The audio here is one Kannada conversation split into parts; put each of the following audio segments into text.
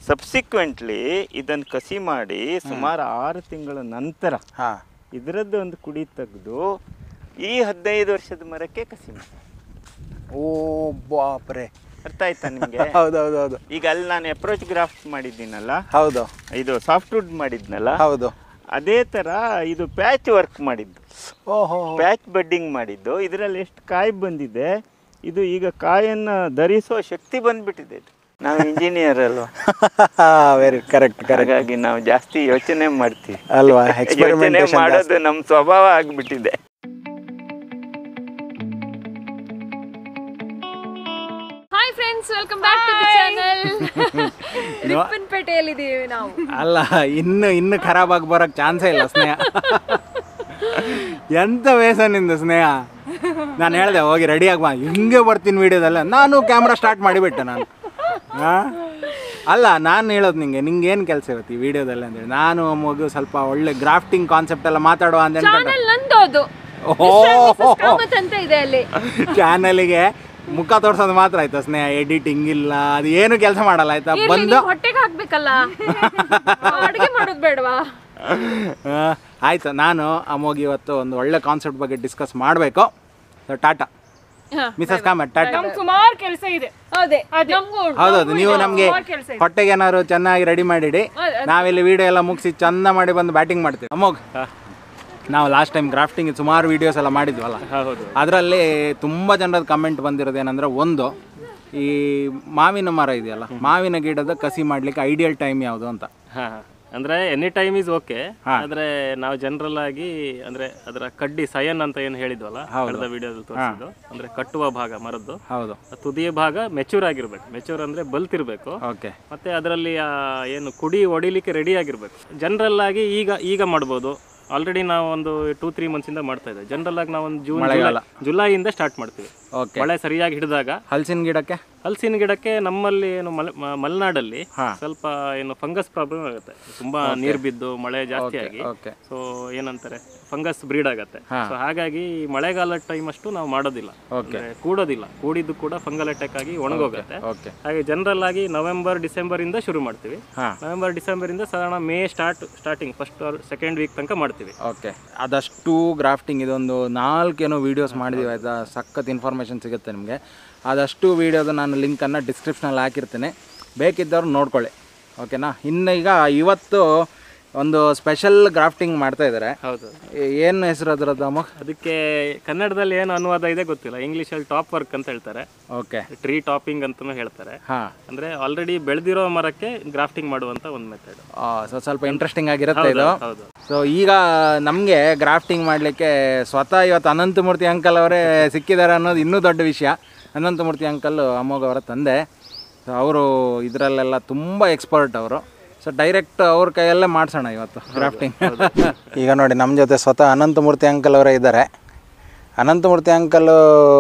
ಸಬ್ಸಿಕ್ವೆಂಟ್ಲಿ ಇದನ್ನು ಕಸಿ ಮಾಡಿ ಸುಮಾರು ಆರು ತಿಂಗಳ ನಂತರ ಹಾಂ ಇದರದ್ದು ಒಂದು ಕುಡಿ ತೆಗೆದು ಈ ಹದಿನೈದು ವರ್ಷದ ಮರಕ್ಕೆ ಕಸಿ ಮಾಡಿ ಓ ಬಾಪ್ರೆ ಅರ್ಥ ಆಯ್ತಾ ನಿಮಗೆ ಹೌದು ಹೌದು ಹೌದು ಈಗ ಅಲ್ಲಿ ನಾನು ಅಪ್ರೋಚ್ ಗ್ರಾಫ್ಟ್ ಮಾಡಿದ್ದೀನಲ್ಲ ಹೌದು ಇದು ಸಾಫ್ಟ್ವುಡ್ ಮಾಡಿದ್ನಲ್ಲ ಹೌದು ಅದೇ ಥರ ಇದು ಪ್ಯಾಚ್ ವರ್ಕ್ ಮಾಡಿದ್ದು ಓಹೋ ಪ್ಯಾಚ್ ಬಡ್ಡಿಂಗ್ ಮಾಡಿದ್ದು ಇದರಲ್ಲಿ ಎಷ್ಟು ಕಾಯಿ ಬಂದಿದೆ ಇದು ಈಗ ಕಾಯನ್ನು ಧರಿಸೋ ಶಕ್ತಿ ಬಂದ್ಬಿಟ್ಟಿದೆ ಇದು. ನಾವು ಇಂಜಿನಿಯರ್ ಅಲ್ವಾ ವೆರಿ ಕರೆಕ್ಟ್ ಕರೆಕ್ಟ್ ಹಾಗಾಗಿ ನಾವು ಜಾಸ್ತಿ ಯೋಚನೆ ಮಾಡ್ತೀವಿ ಅಲ್ವಾ ಯೋಚನೆ ಎಕ್ಸ್ಪೆರಿಮೆಂಟೇಷನ್ ಮಾಡೋದು ನಮ್ಮ ಸ್ವಭಾವ ಆಗ್ಬಿಟ್ಟಿದೆ hi friends welcome back to the channel ರಿಪ್ಪನ್ಪೇಟೆಯಲ್ಲಿದ್ದೀವಿ ನಾವು ಅಲ್ಲ ಇನ್ನು ಇನ್ನು ಖರಾಬ್ ಆಗಿ ಬರೋಕ್ ಚಾನ್ಸೇ ಇಲ್ಲ ಸ್ನೇಹ ಎಂತ ನಿಂದು ಸ್ನೇಹ ನಾನು ಹೇಳಿದೆ ಹೋಗಿ ರೆಡಿ ಬಾ ಹಿಂಗೆ ಬರ್ತೀನಿ ವಿಡಿಯೋದಲ್ಲ ನಾನು ಕ್ಯಾಮ್ರಾ ಸ್ಟಾರ್ಟ್ ಮಾಡಿಬಿಟ್ಟೆ ನಾನು ಆ? ಅಲ್ಲ ನಾನು ಹೇಳೋದು ನಿಂಗೆ ನಿಂಗೆ ಏನು ಕೆಲಸ ಇವತ್ತು ಈ ವಿಡಿಯೋದಲ್ಲಿ ಅಂತೇಳಿ ನಾನು ಮಗು ಸ್ವಲ್ಪ ಒಳ್ಳೆ ಗ್ರಾಫ್ಟಿಂಗ್ ಕಾನ್ಸೆಪ್ಟ್ ಎಲ್ಲ ಮಾತಾಡುವ ಅಂತ ಅನ್ಕೊಂಡೆ ಚಾನೆಲ್ ನಂದು ಅದು ಓಹೋ ಕಾಮತ್ ಅಂತ ಇದೆ ಅಲ್ಲಿ ಚಾನಲಿಗೆ ಮುಖ ತೋರ್ಸೋದು ಮಾತ್ರ ಆಯ್ತಾ ಸ್ನೇಹ ಎಡಿಟಿಂಗ್ ಇಲ್ಲ ಅದು ಏನು ಕೆಲಸ ಮಾಡಲ್ಲ ಆಯ್ತಾ ಇರ್ಲಿ, ಬಂದು ನೀವ್ ಹೊಟ್ಟೆಗೆ ಹಾಕ್ಬೇಕಲ್ಲ ಅಡುಗೆ ಮಾಡೋದು ಬೇಡವಾ ಆ, ಆಯ್ತು ನಾನು ಅಮ್ಮೋಗಿ ಇವತ್ತು ಒಂದು ಒಳ್ಳೆ ಕಾನ್ಸೆಪ್ಟ್ ಬಗ್ಗೆ ಡಿಸ್ಕಸ್ ಮಾಡಬೇಕು ಟಾಟಾ ಮಿಸಸ್ ಕಾಮತ್ ಟಾಟಾ ಸುಮಾರು ಕೆಲಸ ಇದೆ ಅದೇ ನಮಗೂ ಹೌದೌದು ನೀವು ನಮಗೆ ಹೊಟ್ಟೆಗೆ ಏನಾದ್ರು ಚೆನ್ನಾಗಿ ರೆಡಿ ಮಾಡಿಡಿ ನಾವಿಲ್ಲಿ ವಿಡಿಯೋ ಎಲ್ಲ ಮುಗಿಸಿ ಚಂದ ಮಾಡಿ ಬಂದು ಬ್ಯಾಟಿಂಗ್ ಮಾಡ್ತೀವಿ ಅಮ್ಮೋಗ್ ನಾವು ಲಾಸ್ಟ್ ಟೈಮ್ ಗ್ರಾಫ್ಟಿಂಗ್ ಸುಮಾರು ವಿಡಿಯೋಸ್ ಎಲ್ಲ ಮಾಡಿದ್ವಲ್ಲ ಹೌದು ಅದರಲ್ಲಿ ತುಂಬ ಜನರದ ಕಮೆಂಟ್ ಬಂದಿರೋದು ಏನಂದ್ರೆ ಒಂದು ಈ ಮಾವಿನ ಮರ ಇದೆಯಲ್ಲ ಮಾವಿನ ಗಿಡದ ಕಸಿ ಮಾಡ್ಲಿಕ್ಕೆ ಐಡಿಯಲ್ ಟೈಮ್ ಯಾವುದು ಅಂತ ಹಾ ಅಂದ್ರೆ ಎನಿ ಟೈಮ್ ಇಸ್ ಓಕೆ ಆದ್ರೆ ನಾವು ಜನರಲ್ ಆಗಿ ಅಂದ್ರೆ ಅದರ ಕಡ್ಡಿ ಸಯನ್ ಅಂತ ಏನು ಹೇಳಿದ್ವಲ್ಲ ಕಳೆದ ವಿಡಿಯೋದಲ್ಲಿ ತೋರಿಸಿದ್ದು ಅಂದ್ರೆ ಕಟ್ಟುವ ಭಾಗ ಮರದ್ದು ಹೌದು ಆ ತುದಿಯ ಭಾಗ ಮೆಚೂರ್ ಆಗಿರ್ಬೇಕು ಮೆಚೂರ್ ಅಂದ್ರೆ ಬಲ್ತಿರ್ಬೇಕು ಓಕೆ ಮತ್ತೆ ಅದರಲ್ಲಿ ಆ ಏನು ಕುಡಿ ಹೊಡಿಲಿಕ್ಕೆ ರೆಡಿ ಆಗಿರ್ಬೇಕು ಜನರಲ್ ಆಗಿ ಈಗ ಈಗ ಮಾಡ್ಬೋದು ಆಲ್ರೆಡಿ ನಾವು ಒಂದು ಟೂ ತ್ರೀ ಮಂತ್ಸ್ ಇಂದ ಮಾಡ್ತಾ ಇದ್ದೇವೆ ಜನರಲ್ ಆಗಿ ನಾವು ಒಂದು ಜೂನ್ ಜುಲೈ ಜುಲೈಯಿಂದ ಸ್ಟಾರ್ಟ್ ಮಾಡ್ತೀವಿ ಓಕೆ ಮಳೆ ಸರಿಯಾಗಿ ಹಿಡಿದಾಗ ಹಲಸಿನ ಗಿಡಕ್ಕೆ ಹಲಸಿನ ಗಿಡಕ್ಕೆ ನಮ್ಮಲ್ಲಿ ಏನು ಮಲೆ ಮ- ಮಲೆನಾಡಲ್ಲಿ ಸ್ವಲ್ಪ ಏನು ಫಂಗಸ್ ಪ್ರಾಬ್ಲಮ್ ಆಗುತ್ತೆ ತುಂಬಾ ನೀರು ಬಿದ್ದು ಮಳೆ ಜಾಸ್ತಿ ಆಗಿ ಓಕೆ ಸೊ ಏನಂತಾರೆ ಫಂಗಸ್ ಬ್ರೀಡ್ ಆಗತ್ತೆ ಸೊ ಹಾಗಾಗಿ ಮಳೆಗಾಲ ಟೈಮ್ ಅಷ್ಟು ನಾವು ಮಾಡೋದಿಲ್ಲ ಅಂದ್ರೆ ಕೂಡೋದಿಲ್ಲ ಕೂಡಿದ್ದು ಕೂಡ ಫಂಗಲ್ ಅಟ್ಯಾಕ್ ಆಗಿ ಒಣಗೋಗುತ್ತೆ ಓಕೆ ಹಾಗೆ ಜನರಲ್ ಆಗಿ ನವೆಂಬರ್ ಡಿಸೆಂಬರ್ ಇಂದ ಶುರು ಮಾಡ್ತೀವಿ ಹಾ. ನವೆಂಬರ್ ಡಿಸೆಂಬರ್ ಇಂದ ಸಾಧಾರಣ May start starting first second week ತನಕ ಮಾಡ್ತೀವಿ ಓಕೆ ಅದಷ್ಟು ಗ್ರಾಫ್ಟಿಂಗ್ ಇದೊಂದು ನಾಲ್ಕೇನೋ ವೀಡಿಯೋಸ್ ಮಾಡಿದೀವಿ ಆಯಿತಾ ಸಖತ್ ಇನ್ಫಾರ್ಮೇಷನ್ ಸಿಗುತ್ತೆ ನಿಮಗೆ ಅದಷ್ಟು ವೀಡಿಯೋದು ನಾನು ಲಿಂಕನ್ನು ಡಿಸ್ಕ್ರಿಪ್ಷನಲ್ಲಿ ಹಾಕಿರ್ತೀನಿ ಬೇಕಿದ್ದವ್ರು ನೋಡ್ಕೊಳ್ಳಿ ಓಕೆನಾ ಇನ್ನು ಈಗ ಇವತ್ತು ಒಂದು ಸ್ಪೆಷಲ್ ಗ್ರಾಫ್ಟಿಂಗ್ ಮಾಡ್ತಾ ಇದ್ದಾರೆ ಹೌದು ಏನು ಹೆಸರು ಅದರದ್ದು ಅಮ್ಮ ಅದಕ್ಕೆ ಕನ್ನಡದಲ್ಲಿ ಏನು ಅನುವಾದ ಇದೆ ಗೊತ್ತಿಲ್ಲ ಇಂಗ್ಲೀಷಲ್ಲಿ ಟಾಪ್ ವರ್ಕ್ ಅಂತ ಹೇಳ್ತಾರೆ ಓಕೆ ಟ್ರೀ ಟಾಪಿಂಗ್ ಅಂತಾನೂ ಹೇಳ್ತಾರೆ ಹಾಂ ಅಂದ್ರೆ ಆಲ್ರೆಡಿ ಬೆಳೆದಿರೋ ಮರಕ್ಕೆ ಗ್ರಾಫ್ಟಿಂಗ್ ಮಾಡುವಂತ ಒಂದು ಮೆಥಡ್ ಸೊ ಸ್ವಲ್ಪ ಇಂಟ್ರೆಸ್ಟಿಂಗ್ ಆಗಿರುತ್ತೆ ಇದು ಹೌದು ಸೊ ಈಗ ನಮಗೆ ಗ್ರಾಫ್ಟಿಂಗ್ ಮಾಡಲಿಕ್ಕೆ ಸ್ವತಃ ಇವತ್ತು ಅನಂತಮೂರ್ತಿ ಅಂಕಲ್ ಅವರೇ ಸಿಕ್ಕಿದ್ದಾರೆ ಅನ್ನೋದು ಇನ್ನೂ ದೊಡ್ಡ ವಿಷಯ ಅನಂತಮೂರ್ತಿ ಅಂಕಲ್ ಅಮ್ಮೋಗ್ ಅವರ ತಂದೆ ಸೊ ಅವರು ಇದರಲ್ಲೆಲ್ಲ ತುಂಬ ಎಕ್ಸ್ಪರ್ಟ್ ಅವರು ಸೊ ಡೈರೆಕ್ಟ್ ಅವ್ರ ಕೈಯಲ್ಲೇ ಮಾಡಿಸೋಣ ಇವತ್ತು ಗ್ರಾಫ್ಟಿಂಗ್ ಈಗ ನೋಡಿ ನಮ್ಮ ಜೊತೆ ಸ್ವತಃ ಅನಂತಮೂರ್ತಿ ಅಂಕಲ್ ಅವರೇ ಇದ್ದಾರೆ ಅನಂತಮೂರ್ತಿ ಅಂಕಲ್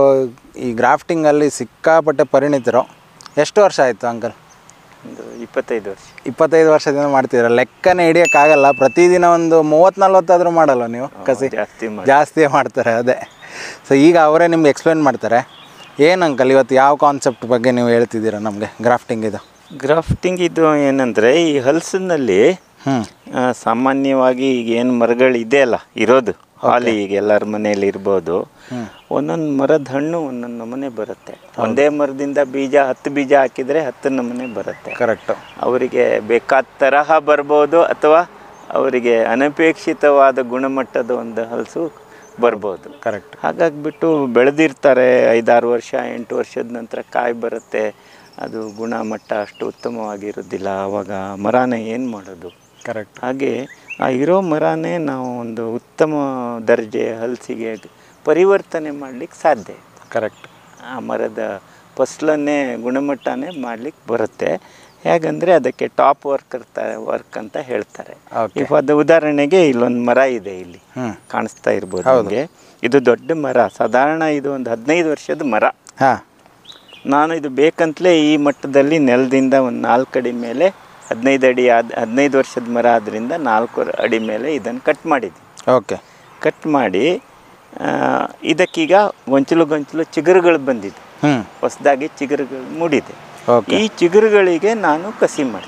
ಈ ಗ್ರಾಫ್ಟಿಂಗಲ್ಲಿ ಸಿಕ್ಕಾಪಟ್ಟೆ ಪರಿಣಿತರು ಎಷ್ಟು ವರ್ಷ ಆಯಿತು ಅಂಕಲ್ ಒಂದು ಇಪ್ಪತ್ತೈದು ವರ್ಷ ಇಪ್ಪತ್ತೈದು ವರ್ಷದಿಂದ ಮಾಡ್ತಿದ್ದೀರ ಲೆಕ್ಕನೇ ಹಿಡಿಯೋಕ್ಕಾಗಲ್ಲ ಪ್ರತಿದಿನ ಒಂದು ಮೂವತ್ತು ನಲ್ವತ್ತಾದರೂ ಮಾಡಲ್ಲ ನೀವು ಕಸಿ ಜಾಸ್ತಿ ಮಾಡಿ ಜಾಸ್ತಿ ಮಾಡ್ತಾರೆ ಅದೇ ಸೊ ಈಗ ಅವರೇ ನಿಮ್ಗೆ ಎಕ್ಸ್ಪ್ಲೇನ್ ಮಾಡ್ತಾರೆ ಏನು ಅಂಕಲ್ ಇವತ್ತು ಯಾವ ಕಾನ್ಸೆಪ್ಟ್ ಬಗ್ಗೆ ನೀವು ಹೇಳ್ತಿದ್ದೀರಾ ನಮಗೆ ಗ್ರಾಫ್ಟಿಂಗ್ ಇದು ಗ್ರಾಫ್ಟಿಂಗ್ ಇದು ಏನಂದ್ರೆ ಈ ಹಲಸಿನಲ್ಲಿ ಹ್ಞೂ ಆ, ಸಾಮಾನ್ಯವಾಗಿ ಈಗ ಏನು ಮರಗಳು ಇದೆಯಲ್ಲ ಇರೋದು ಹಾಲಿ ಈಗ ಎಲ್ಲರ ಮನೆಯಲ್ಲಿ ಇರ್ಬೋದು ಒಂದೊಂದು ಮರದ ಹಣ್ಣು ಒಂದೊಂದು ನಮೂನೆ ಬರುತ್ತೆ ಒಂದೇ ಮರದಿಂದ ಬೀಜ ಹತ್ತು ಬೀಜ ಹಾಕಿದ್ರೆ ಹತ್ತು ನಮೂನೆ ಬರುತ್ತೆ ಕರೆಕ್ಟು ಅವರಿಗೆ ಬೇಕಾದ ತರಹ ಬರ್ಬೋದು ಅಥವಾ ಅವರಿಗೆ ಅನಪೇಕ್ಷಿತವಾದ ಗುಣಮಟ್ಟದ ಒಂದು ಹಲಸು ಬರ್ಬೋದು ಕರೆಕ್ಟ್ ಹಾಗಾಗ್ಬಿಟ್ಟು ಬೆಳೆದಿರ್ತಾರೆ ಐದಾರು ವರ್ಷ ಎಂಟು ವರ್ಷದ ನಂತರ ಕಾಯಿ ಬರುತ್ತೆ ಅದು ಗುಣಮಟ್ಟ ಅಷ್ಟು ಉತ್ತಮವಾಗಿರೋದಿಲ್ಲ ಆವಾಗ ಮರನೇ ಏನು ಮಾಡೋದು ಕರೆಕ್ಟ್ ಹಾಗೆ ಆ ಇರೋ ಮರನೇ ನಾವು ಒಂದು ಉತ್ತಮ ದರ್ಜೆ ಹಲಸಿಗೆ ಪರಿವರ್ತನೆ ಮಾಡಲಿಕ್ಕೆ ಸಾಧ್ಯ ಕರೆಕ್ಟ್ ಆ ಮರದ ಫಸಲನ್ನೇ ಗುಣಮಟ್ಟನೇ ಮಾಡಲಿಕ್ಕೆ ಬರುತ್ತೆ ಹೇಗಂದರೆ ಅದಕ್ಕೆ ಟಾಪ್ ವರ್ಕ್ ಇರ್ತಾರೆ ವರ್ಕ್ ಅಂತ ಹೇಳ್ತಾರೆ Okay. ಈಗ ಅದು ಉದಾಹರಣೆಗೆ ಇಲ್ಲೊಂದು ಮರ ಇದೆ ಇಲ್ಲಿ ಹ್ಮ್. ಕಾಣಿಸ್ತಾ ಇರ್ಬೋದು ನಿಮಗೆ ಇದು ದೊಡ್ಡ ಮರ ಸಾಧಾರಣ ಇದು ಒಂದು ಹದಿನೈದು ವರ್ಷದ ಮರ ಹಾಂ ನಾನು ಇದು ಬೇಕಂತಲೇ ಈ ಮಟ್ಟದಲ್ಲಿ ನೆಲದಿಂದ ಒಂದು ನಾಲ್ಕು ಅಡಿ ಮೇಲೆ ಹದಿನೈದು ಅಡಿ ಆದ ಹದಿನೈದು ವರ್ಷದ ಮರ ಆದ್ದರಿಂದ ನಾಲ್ಕು ಅಡಿ ಮೇಲೆ ಇದನ್ನು ಕಟ್ ಮಾಡಿದ್ವಿ ಓಕೆ ಕಟ್ ಮಾಡಿ ಆ, ಇದಕ್ಕೀಗ ಗೊಂಚಲು ಗೊಂಚಲು ಚಿಗುರುಗಳು ಬಂದಿದೆ ಹ್ಞೂ ಹೊಸದಾಗಿ ಚಿಗುರುಗಳು ಮೂಡಿದೆ ಓಕೆ ಈ ಚಿಗುರುಗಳಿಗೆ ನಾನು ಕಸಿ ಮಾಡಿದ್ದೆ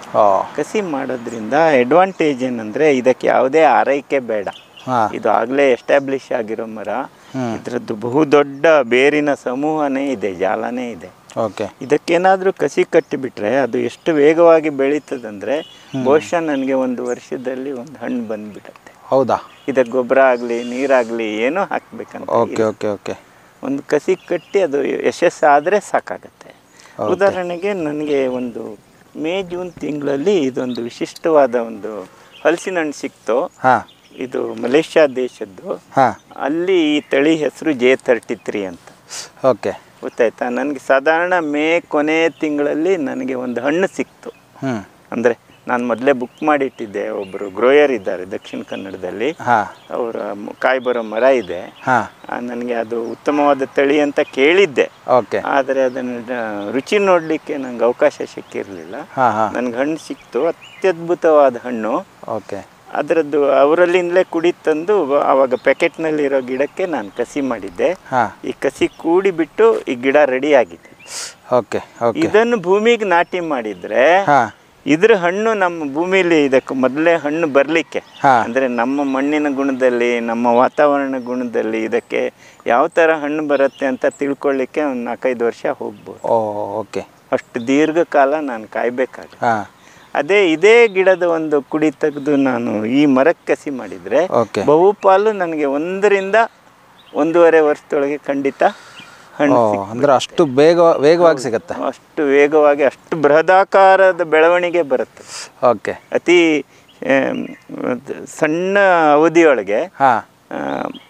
ಓ ಕಸಿ ಮಾಡೋದ್ರಿಂದ ಅಡ್ವಾಂಟೇಜ್ ಏನಂದರೆ ಇದಕ್ಕೆ ಯಾವುದೇ ಆರೈಕೆ ಬೇಡ ಹಾಂ ಇದು ಆಗಲೇ ಎಸ್ಟಾಬ್ಲಿಷ್ ಆಗಿರೋ ಮರ ಇದರದ್ದು ಬಹುದೊಡ್ಡ ಬೇರಿನ ಸಮೂಹನೇ ಇದೆ ಜಾಲನೇ ಇದೆ ಓಕೆ ಇದಕ್ಕೇನಾದರೂ ಕಸಿ ಕಟ್ಟಿಬಿಟ್ರೆ ಅದು ಎಷ್ಟು ವೇಗವಾಗಿ ಬೆಳೀತದಂದ್ರೆ ಬಹುಶಃ ನನಗೆ ಒಂದು ವರ್ಷದಲ್ಲಿ ಒಂದು ಹಣ್ಣು ಬಂದ್ಬಿಡತ್ತೆ ಹೌದಾ ಇದಕ್ಕೆ ಗೊಬ್ಬರ ಆಗಲಿ ನೀರಾಗಲಿ ಏನೂ ಹಾಕ್ಬೇಕಂತ ಓಕೆ ಓಕೆ ಓಕೆ ಒಂದು ಕಸಿ ಕಟ್ಟಿ ಅದು ಯಶಸ್ಸಾದರೆ ಸಾಕಾಗತ್ತೆ ಉದಾಹರಣೆಗೆ ನನಗೆ ಒಂದು ಮೇ ಜೂನ್ ತಿಂಗಳಲ್ಲಿ ಇದೊಂದು ವಿಶಿಷ್ಟವಾದ ಒಂದು ಹಲಸಿನ ಹಣ್ಣು ಸಿಕ್ತು ಹಾಂ ಇದು ಮಲೇಷ್ಯಾ ದೇಶದ್ದು ಹಾಂ ಅಲ್ಲಿ ಈ ತಳಿ ಹೆಸರು ಜೆ ತರ್ಟಿ ತ್ರೀ ಅಂತ ಓಕೆ ಗೊತ್ತಾಯ್ತಾ ನನಗೆ ಸಾಧಾರಣ ಮೇ ಕೊನೆ ತಿಂಗಳಲ್ಲಿ ನನಗೆ ಒಂದು ಹಣ್ಣು ಸಿಕ್ತು ಹ್ಞೂ ಅಂದರೆ ನಾನು ಮೊದಲೇ ಬುಕ್ ಮಾಡಿಟ್ಟಿದ್ದೆ ಒಬ್ಬರು ಗ್ರೋಯರ್ ಇದ್ದಾರೆ ದಕ್ಷಿಣ ಕನ್ನಡದಲ್ಲಿ ಹಾಂ ಅವರ ಮ- ಕಾಯಿ ಬರೋ ಮರ ಇದೆ ಹಾಂ ನನಗೆ ಅದು ಉತ್ತಮವಾದ ತಳಿ ಅಂತ ಕೇಳಿದ್ದೆ ಓಕೆ ಆದರೆ ಅದನ್ನು ಡ- ರುಚಿ ನೋಡಲಿಕ್ಕೆ ನನಗೆ ಅವಕಾಶ ಸಿಕ್ಕಿರಲಿಲ್ಲ ಹಾಂ ಹಾಂ ನನಗೆ ಹಣ್ಣು ಸಿಕ್ತು ಅತ್ಯದ್ಭುತವಾದ ಹಣ್ಣು ಓಕೆ ಅದರದ್ದು ಅವರಲ್ಲಿಂದಲೇ ಕುಡಿ ತಂದು ಆವಾಗ ಪ್ಯಾಕೆಟ್ನಲ್ಲಿರೋ ಗಿಡಕ್ಕೆ ನಾನು ಕಸಿ ಮಾಡಿದ್ದೆ ಹಾಂ ಈ ಕಸಿ ಕೂಡಿಬಿಟ್ಟು ಈ ಗಿಡ ರೆಡಿ ಆಗಿದೆ ಓಕೆ ಓಕೆ ಇದನ್ನು ಭೂಮಿಗೆ ನಾಟಿ ಮಾಡಿದ್ರೆ ಹಾಂ ಇದ್ರ ಹಣ್ಣು ನಮ್ಮ ಭೂಮಿಲಿ ಇದಕ್ಕೆ ಮೊದಲೇ ಹಣ್ಣು ಬರಲಿಕ್ಕೆ ಹಾ. ಅಂದರೆ ನಮ್ಮ ಮಣ್ಣಿನ ಗುಣದಲ್ಲಿ ನಮ್ಮ ವಾತಾವರಣ ಗುಣದಲ್ಲಿ ಇದಕ್ಕೆ ಯಾವ ಥರ ಹಣ್ಣು ಬರುತ್ತೆ ಅಂತ ತಿಳ್ಕೊಳ್ಳಿಕ್ಕೆ ಒಂದು ನಾಲ್ಕೈದು ವರ್ಷ ಹೋಗ್ಬೋದು ಓ ಓಕೆ ಅಷ್ಟು ದೀರ್ಘಕಾಲ ನಾನು ಕಾಯ್ಬೇಕಾಗುತ್ತೆ ಹಾಂ ಅದೇ ಇದೇ ಗಿಡದ ಒಂದು ಕುಡಿ ತೆಗೆದು ನಾನು ಈ ಮರಕ್ಕೆ ಕಸಿ ಮಾಡಿದರೆ ಓಕೆ ಬಹುಪಾಲು ನನಗೆ ಒಂದರಿಂದ ಒಂದೂವರೆ ವರ್ಷದೊಳಗೆ ಖಂಡಿತ ಹಣ್ಣು ಓ ಅಂದ್ರೆ ಅಷ್ಟು ಬೇಗ ವೇಗವಾಗಿ ಸಿಗುತ್ತೆ ಅಷ್ಟು ವೇಗವಾಗಿ ಅಷ್ಟು ಬೃಹದಾಕಾರದ ಬೆಳವಣಿಗೆ ಬರುತ್ತೆ ಓಕೆ ಅತಿ ಆಮ್, ಅದ್ ಸಣ್ಣ ಅವಧಿಯೊಳಗೆ ಹಾಂ ಆ,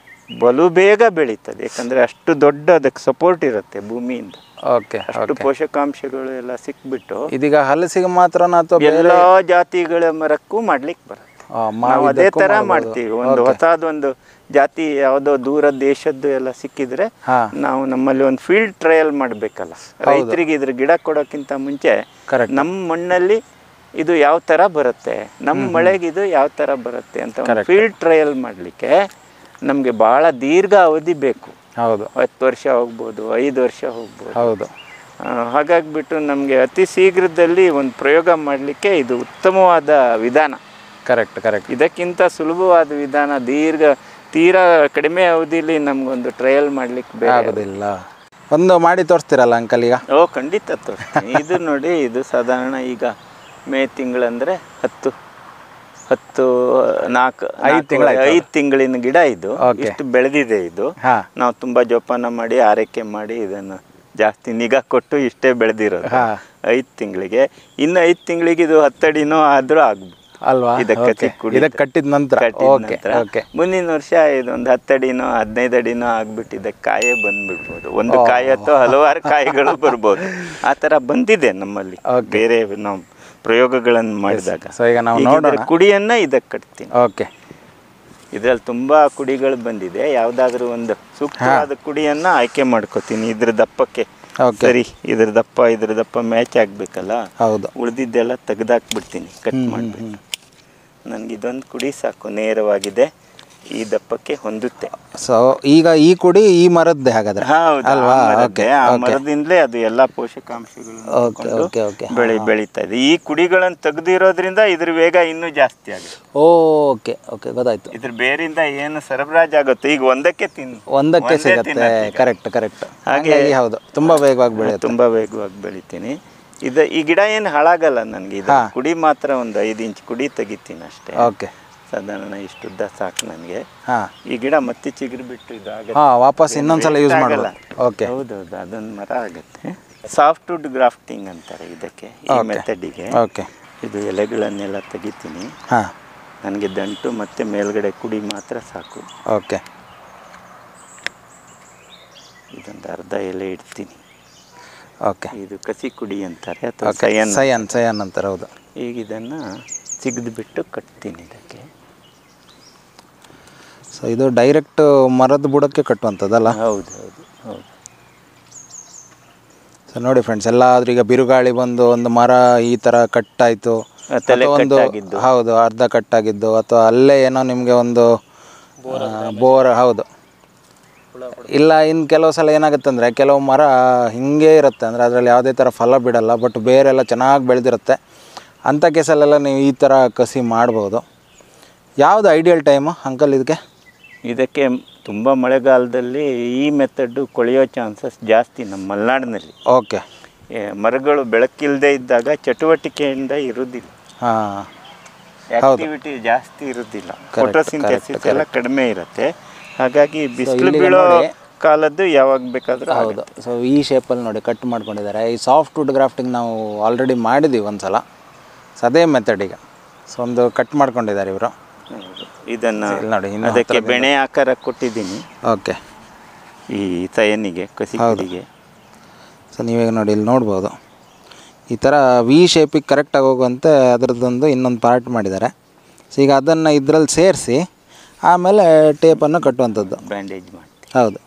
ಬಲು ಬೇಗ ಬೆಳೀತದೆ ಯಾಕಂದರೆ ಅಷ್ಟು ದೊಡ್ಡ ಅದಕ್ಕೆ ಸಪೋರ್ಟ್ ಇರುತ್ತೆ ಭೂಮಿಯಿಂದ ಓಕೆ ಅಷ್ಟು ಪೋಷಕಾಂಶಗಳು ಎಲ್ಲ ಸಿಕ್ಬಿಟ್ಟು ಇದೀಗ ಹಲಸಿಗೆ ಮಾತ್ರನಾ ಅಥವಾ ಬೇರೆ ಎಲ್ಲ ಜಾತಿಗಳ ಮರಕ್ಕೂ ಮಾಡ್ಲಿಕ್ಕೆ ಬರುತ್ತೆ ಆ, ನಾವು ಮಾವಿದ್ದಕ್ಕೂ ಅದೇ ಥರ ಮಾಡ್ಬೋದು. ಮಾಡ್ತೀವಿ ಒಂದು ಹೊಸದೊಂದು ಜಾತಿ ಯಾವುದೋ ದೂರ ದೇಶದ್ದು ಎಲ್ಲ ಸಿಕ್ಕಿದ್ರೆ ಹಾ ನಾವು ನಮ್ಮಲ್ಲಿ ಒಂದು ಫೀಲ್ಡ್ ಟ್ರಯಲ್ ಮಾಡಬೇಕಲ್ಲ ರೈತರಿಗೆ ಇದ್ರ ಗಿಡ ಕೊಡೋಕ್ಕಿಂತ ಮುಂಚೆ ಕರೆಕ್ಟ್ ನಮ್ಮ ಮಣ್ಣಲ್ಲಿ ಇದು ಯಾವ ಥರ ಬರುತ್ತೆ ನಮ್ಮ ಮಳೆಗೆ ಇದು ಯಾವ ಥರ ಬರುತ್ತೆ ಅಂತ Correct. ಫೀಲ್ಡ್ ಟ್ರಯಲ್ ಮಾಡಲಿಕ್ಕೆ ನಮಗೆ ಭಾಳ ದೀರ್ಘ ಅವಧಿ ಬೇಕು ಹೌದು ಹತ್ತು ವರ್ಷ ಹೋಗ್ಬೋದು ಐದು ವರ್ಷ ಹೋಗ್ಬೋದು ಹೌದು ಆ, ಹಾಗಾಗ್ಬಿಟ್ಟು ನಮಗೆ ಅತಿ ಶೀಘ್ರದಲ್ಲಿ ಒಂದು ಪ್ರಯೋಗ ಮಾಡಲಿಕ್ಕೆ ಇದು ಉತ್ತಮವಾದ ವಿಧಾನ ಕರೆಕ್ಟ್ ಕರೆಕ್ಟ್ ಇದಕ್ಕಿಂತ ಸುಲಭವಾದ ವಿಧಾನ ದೀರ್ಘ ತೀರಾ ಕಡಿಮೆ ಅವಧಿಲಿ ನಮಗೊಂದು ಟ್ರಯಲ್ ಮಾಡ್ಲಿಕ್ಕೆ ಬೇರೆ ಆಗೋದಿಲ್ಲ ಒಂದು ಮಾಡಿ ತೋರಿಸ್ತೀರಲ್ಲ ಅಂಕಲ್ ಈಗ ಓ ಖಂಡಿತ ತೋರಿಸ್ತೀನಿ ಇದು ನೋಡಿ ಇದು ಸಾಧಾರಣ ಈಗ ಮೇ ತಿಂಗಳಂದ್ರೆ ಹತ್ತು ಹತ್ತು ನಾಲ್ಕು ಐದು ತಿಂಗಳಾಯ್ತು ಐದು ತಿಂಗಳಿನ ಗಿಡ ಇದು Okay. ಇಷ್ಟು ಬೆಳೆದಿದೆ ಇದು ಹಾ ನಾವು ತುಂಬಾ ಜೋಪಾನ ಮಾಡಿ ಆರೈಕೆ ಮಾಡಿ ಇದನ್ನು ಜಾಸ್ತಿ ನಿಗಾ ಕೊಟ್ಟು ಇಷ್ಟೇ ಬೆಳೆದಿರೋದು ಹಾ. ಐದು ತಿಂಗಳಿಗೆ ಇನ್ನು ಐದು ತಿಂಗಳಿಗೆ ಇದು ಹತ್ತಡಿನೋ ಆದ್ರೂ ಆಗ್ಬೋದು ಅಲ್ವಾ ಇದಕ್ಕೆ ಓಕೆ ಕಸಿ ಕುಡಿದ್ರೆ. ಇದಕ್ಕೆ ಕಟ್ಟಿದ ನಂತರ ಕಟ್ಟಿದ ಓಕೆ ನಂತರ ಓಕೆ ಮುಂದಿನ ವರ್ಷ ಇದೊಂದು ಹತ್ತಡಿನೋ ಹದಿನೈದು ಅಡಿನೋ ಆಗ್ಬಿಟ್ಟು ಇದಕ್ಕೆ ಕಾಯೇ ಬಂದ್ಬಿಡ್ಬೋದು ಒಂದು ಕಾಯಿ ಅಥವಾ ಹಲವಾರು ಕಾಯಿಗಳು ಬರ್ಬೋದು ಆ ಥರ ಬಂದಿದೆ ನಮ್ಮಲ್ಲಿ Okay. ಬೇರೆ ನಾವು ಪ್ರಯೋಗಗಳನ್ನು ಮಾಡಿದಾಗ ಸೊ ಈಗ ನಾವು ಈಗ ಇದ್ರ ನೋಡೋಣ ಕುಡಿಯನ್ನ ಇದಕ್ಕೆ ಕಟ್ತೀನಿ ಓಕೆ ಇದ್ರಲ್ಲಿ ತುಂಬಾ ಕುಡಿಗಳು ಬಂದಿದೆ ಯಾವ್ದಾದ್ರು ಒಂದು ಸೂಕ್ತವಾದ ಕುಡಿಯನ್ನ ಆಯ್ಕೆ ಮಾಡ್ಕೋತೀನಿ ಇದ್ರ ದಪ್ಪಕ್ಕೆ ಓಕೆ ಸರಿ ಇದ್ರ ದಪ್ಪ ಇದ್ರ ದಪ್ಪ ಮ್ಯಾಚ್ ಆಗ್ಬೇಕಲ್ಲ ಹೌದು ಉಳಿದಿದ್ದೆಲ್ಲ ತೆಗ್ದಾಕ್ಬಿಡ್ತೀನಿ ಕಟ್ ಮಾಡಿಬಿಟ್ಟು ನನಗೆ ಇದೊಂದು ಕುಡಿ ಸಾಕು ನೇರವಾಗಿದೆ ಈ ದಪ್ಪಕ್ಕೆ ಹೊಂದುತ್ತೆ ಸೊ ಈಗ ಈ ಕುಡಿ ಈ ಮರದ್ದೇ ಹಾಗಾದ್ರೆ ಹೌದು, ಆ ಅಲ್ವಾ ಮರದ್ದೇ. ಓಕೆ ಆ ಓಕೆ ಮರದಿಂದಲೇ ಅದು ಎಲ್ಲ ಪೋಷಕಾಂಶಗಳು ಓಕೆ ಓಕೆ ಓಕೆ ಬೆಳಿ ಬೆಳೀತಾ ಇದೆ ಈ ಕುಡಿಗಳನ್ನು ತೆಗೆದಿರೋದ್ರಿಂದ ಇದ್ರ ವೇಗ ಇನ್ನೂ ಜಾಸ್ತಿ ಆಗುತ್ತೆ ಓಕೆ ಓಕೆ ಗೊತ್ತಾಯ್ತು ಇದ್ರ ಬೇರಿಂದ ಏನು ಸರಬರಾಜು ಆಗುತ್ತೆ ಈಗ ಒಂದಕ್ಕೆ ತಿನ್ನು ಒಂದಕ್ಕೆ ಒಂದೇ ಸಿಗತ್ತೆ ತಿನ್ನತ್ತೆ ಈಗ. ಕರೆಕ್ಟ್ ಕರೆಕ್ಟ್ ಹಾಗೆ- ಹಾಗಾಗಿ ಹೌದು ತುಂಬಾ ವೇಗವಾಗಿ ಬೆಳೆಯುತ್ತೆ ತುಂಬಾ ವೇಗವಾಗಿ ಬೆಳಿತೀನಿ ಇದು ಈ ಗಿಡ ಏನು ಹಾಳಾಗಲ್ಲ ನನಗೆ ಇದು ಹಾ. ಕುಡಿ ಮಾತ್ರ ಒಂದು ಐದು ಇಂಚ್ ಕುಡಿ ತೆಗಿತೀನಿ ಅಷ್ಟೇ ಓಕೆ ಸಾಧಾರಣ ಇಷ್ಟುದ್ದ ಸಾಕು ನನಗೆ ಹಾ ಈ ಗಿಡ ಮತ್ತೆ ಚಿಗುರು ಬಿಟ್ಟು ಇದು ಆಗತ್ತೆ ಹಾ ವಾಪಸ್ ಇನ್ನೊಂದ್ಸಲ ಯೂಸ್ ಮಾಡ್ಬೋದು ಓಕೆ ಹೌದೌದು ಅದೊಂದು ಮರ ಆಗುತ್ತೆ ಸಾಫ್ಟ್ ವುಡ್ ಗ್ರಾಫ್ಟಿಂಗ್ ಅಂತಾರೆ ಇದಕ್ಕೆ ಈ Okay. ಮೆಥಡಿಗೆ ಓಕೆ ಇದು ಎಲೆಗಳನ್ನೆಲ್ಲ ತೆಗಿತೀನಿ ಹಾ ನನಗೆ ದಂಟು ಮತ್ತೆ ಮೇಲ್ಗಡೆ ಕುಡಿ ಮಾತ್ರ ಸಾಕು ಓಕೆ ಇದೊಂದು ಅರ್ಧ ಎಲೆ ಇಡ್ತೀನಿ ಓಕೆ ಇದು ಕಸಿ ಕುಡಿ ಅಂತಾರೆ ಅಥವಾ ಓಕೆ ಸಯನ್ ಸಯನ್ ಸಯನ್ ಅಂತಾರೆ ಹೌದು ಈಗ ಇದನ್ನು ಸಿಗದು ಬಿಟ್ಟು ಕಟ್ತೀನಿ ಇದಕ್ಕೆ ಸೊ ಇದು ಡೈರೆಕ್ಟ್ ಮರದ ಬುಡಕ್ಕೆ ಕಟ್ಟುವಂಥದ್ದಲ್ಲ ಹೌದು ಹೌದು ಹೌದು ಸೊ ನೋಡಿ ಫ್ರೆಂಡ್ಸ್ ಎಲ್ಲಾದ್ರೂ ಈಗ ಬಿರುಗಾಳಿ ಬಂದು ಒಂದು ಮರ ಈ ಥರ ಕಟ್ಟಾಯಿತು ಆ, ತಲೆ ಒಂದು ಕಟ್ಟಾಗಿದ್ದು. ಹೌದು ಅರ್ಧ ಕಟ್ಟಾಗಿದ್ದು ಅಥವಾ ಅಲ್ಲೇ ಏನೋ ನಿಮಗೆ ಒಂದು ಬೋರ್ ಹೌದು ಇಲ್ಲ ಇನ್ನು ಕೆಲವು ಸಲ ಏನಾಗುತ್ತೆ ಅಂದರೆ ಕೆಲವು ಮರ ಹಿಂಗೆ ಇರುತ್ತೆ ಅಂದರೆ ಅದರಲ್ಲಿ ಯಾವುದೇ ಥರ ಫಲ ಬಿಡಲ್ಲ ಬಟ್ ಬೇರೆಲ್ಲ ಚೆನ್ನಾಗಿ ಬೆಳೆದಿರುತ್ತೆ ಅಂಥ ಕೇಸಲ್ಲೆಲ್ಲ ನೀವು ಈ ಥರ ಕಸಿ ಮಾಡ್ಬೋದು ಯಾವುದು ಐಡಿಯಲ್ ಟೈಮು ಅಂಕಲ್ ಇದಕ್ಕೆ ಇದಕ್ಕೆ ತುಂಬ ಮಳೆಗಾಲದಲ್ಲಿ ಈ ಮೆಥಡ್ಡು ಕೊಳೆಯೋ ಚಾನ್ಸಸ್ ಜಾಸ್ತಿ ನಮ್ಮ ಮಲೆನಾಡಿನಲ್ಲಿ ಓಕೆ ಏ, ಮರಗಳು ಬೆಳಕಿಲ್ಲದೆ ಇದ್ದಾಗ ಚಟುವಟಿಕೆಯಿಂದ ಇರುವುದಿಲ್ಲ ಹಾಂ ಆಕ್ಟಿವಿಟಿ ಜಾಸ್ತಿ ಇರುವುದಿಲ್ಲ Correct, ಫೋಟೋಸಿಂಥಸಿಸ್ correct, ಎಲ್ಲ ಕಡಿಮೆ ಇರುತ್ತೆ ಹಾಗಾಗಿ ಬಿಸಿಲು ಇಲ್ಲಿಗೆ ಬೀಳೋ ನೋಡಿ. ಕಾಲದ್ದು ಯಾವಾಗ ಬೇಕಾದ್ರೂ ಹೌದು ಸೊ ಈ ಶೇಪಲ್ಲಿ ನೋಡಿ ಕಟ್ ಮಾಡ್ಕೊಂಡಿದ್ದಾರೆ ಈ ಸಾಫ್ಟ್ ವುಡ್ ಗ್ರಾಫ್ಟಿಂಗ್ ನಾವು ಆಲ್ರೆಡಿ ಮಾಡಿದ್ದೀವಿ ಒಂದು ಸಲ ಸೊ ಅದೇ ಮೆಥಡ್ ಈಗ ಸೊ ಒಂದು ಕಟ್ ಮಾಡ್ಕೊಂಡಿದ್ದಾರೆ ಇವರು ಹೌದು. ಇದನ್ನ ಇಲ್ಲಿ ನೋಡಿ, ಇನ್ನು ಅದಕ್ಕೆ ಹತ್ರದಿಂದ. ಬೆಣೆ ಆಕಾರ ಕೊಟ್ಟಿದ್ದೀನಿ ಓಕೆ ಈ ತಯನಿಗೆ ಕಸಿಗೆ ಸೊ ನೀವೀಗ ನೋಡಿ ಇಲ್ಲಿ ನೋಡ್ಬೋದು ಈ ಥರ ವಿ ಶೇಪಿಗೆ ಕರೆಕ್ಟಾಗಿ ಹೋಗುವಂತೆ ಅದರದ್ದೊಂದು ಇನ್ನೊಂದು ಪಾರ್ಟ್ ಮಾಡಿದ್ದಾರೆ ಸೊ ಈಗ ಅದನ್ನು ಇದರಲ್ಲಿ ಸೇರಿಸಿ ಆಮೇಲೆ ಟೇಪನ್ನು ಕಟ್ಟುವಂಥದ್ದು ಬ್ಯಾಂಡೇಜ್ ಮಾಡಿ ಹೌದು